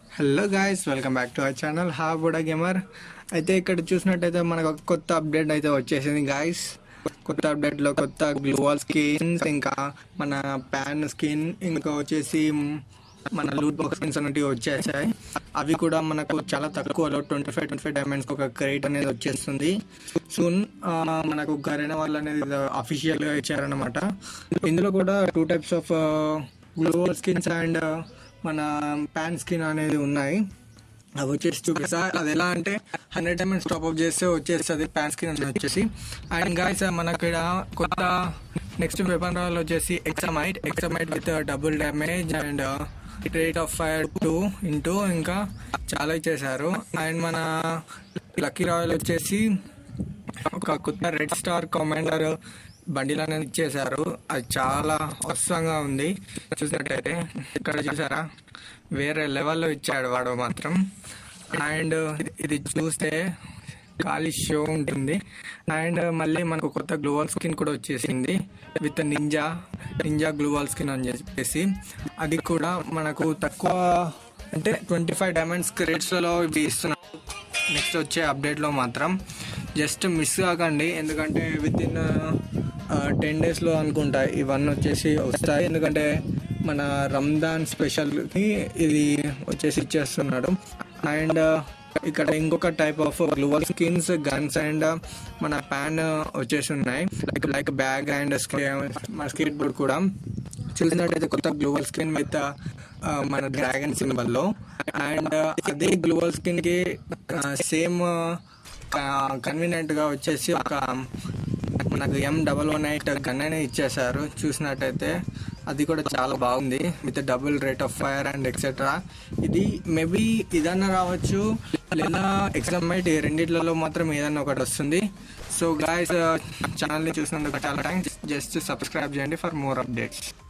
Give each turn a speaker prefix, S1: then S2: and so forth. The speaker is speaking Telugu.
S1: hello guys welcome back to our channel హా బుడా గేమర్ అయితే ఇక్కడ చూసినట్టయితే మనకు ఒక కొత్త అప్డేట్ అయితే వచ్చేసింది గాయస్ కొత్త అప్డేట్లో కొత్త గ్లోవల్ స్కిన్స్ ఇంకా మన ప్యాన్ స్కిన్ ఇంకా వచ్చేసి మన లూట్ బాక్స్ స్కిన్స్ అనేవి వచ్చేసాయి అవి కూడా మనకు చాలా తక్కువలో ట్వంటీ ఫైవ్ ట్వంటీ ఫైవ్ డైమండ్స్కి ఒక క్రేట్ అనేది వచ్చేస్తుంది సూన్ మనకు గరైన వాళ్ళు అనేది అఫీషియల్గా ఇచ్చారనమాట ఇందులో కూడా two types of global skins and మన ప్యాన్ స్కిన్ అనేది ఉన్నాయి అవి వచ్చేసి చూపిస్తా అది ఎలా అంటే హండ్రెడ్ డైమండ్స్ టాప్ అప్ చేస్తే వచ్చేస్తుంది ప్యాన్ స్కిన్ అని వచ్చేసి అండ్ గాయస్ మనకి ఇక్కడ కొత్త నెక్స్ట్ వెపన్ రాల్ వచ్చేసి X M eight X M eight with double damage and rate of fire two into ఇంకా చాలా ఇచ్చేసారు అండ్ మన లక్కీ రాయల్ వచ్చేసి ఒక కొత్త రెడ్ స్టార్ కమాండర్ బండిల్ అనేది ఇచ్చేసారు అది చాలా అవసరంగా ఉంది చూసినట్టయితే ఇక్కడ చూసారా వేరే లెవెల్లో ఇచ్చాడు వాడు మాత్రం అండ్ ఇది చూస్తే ఖాళీ షో ఉంటుంది అండ్ మళ్ళీ మనకు కొత్త గ్లోవల్ స్కిన్ కూడా వచ్చేసింది with ninja ninja global skin అని చెప్పేసి అది కూడా మనకు తక్కువ అంటే ట్వంటీ ఫైవ్ డైమండ్స్ రేట్స్లలో ఇవి ఇస్తున్నారు నెక్స్ట్ వచ్చే అప్డేట్లో మాత్రం జస్ట్ మిస్ కాకండి ఎందుకంటే విత్ ఇన్ టెన్ డేస్లో అనుకుంటా ఇవన్నీ వచ్చేసి వస్తాయి ఎందుకంటే మన రంజాన్ స్పెషల్కి ఇది వచ్చేసి ఇచ్చేస్తున్నాడు అండ్ ఇక్కడ ఇంకొక type of global skins guns and మన ప్యాన్ వచ్చేసి ఉన్నాయి లైక్ లైక్ బ్యాగ్ అండ్ మన స్కేట్ బోర్డ్ కూడా చూసినట్టయితే కొత్త గ్లోవల్ స్కిన్ విత్ మన డ్రాగన్ సింబల్లో అండ్ అదే గ్లోవల్ స్కిన్కి సేమ్ కన్వీనియంట్గా వచ్చేసి ఒక మనకు M double one eight gun అనేది ఇచ్చేసారు చూసినట్టయితే అది కూడా చాలా బాగుంది with double rate of fire and etcetera ఇది మేబీ ఇదన్నా రావచ్చు లేదా ఎగ్జామైట్ ఈ రెండిట్లలో మాత్రం ఏదన్నా ఒకటి వస్తుంది సో గాయస్ ఛానల్ని చూసినందుకు చాలా థ్యాంక్స్ జస్ట్ సబ్స్క్రైబ్ చేయండి ఫర్ మోర్ అప్డేట్స్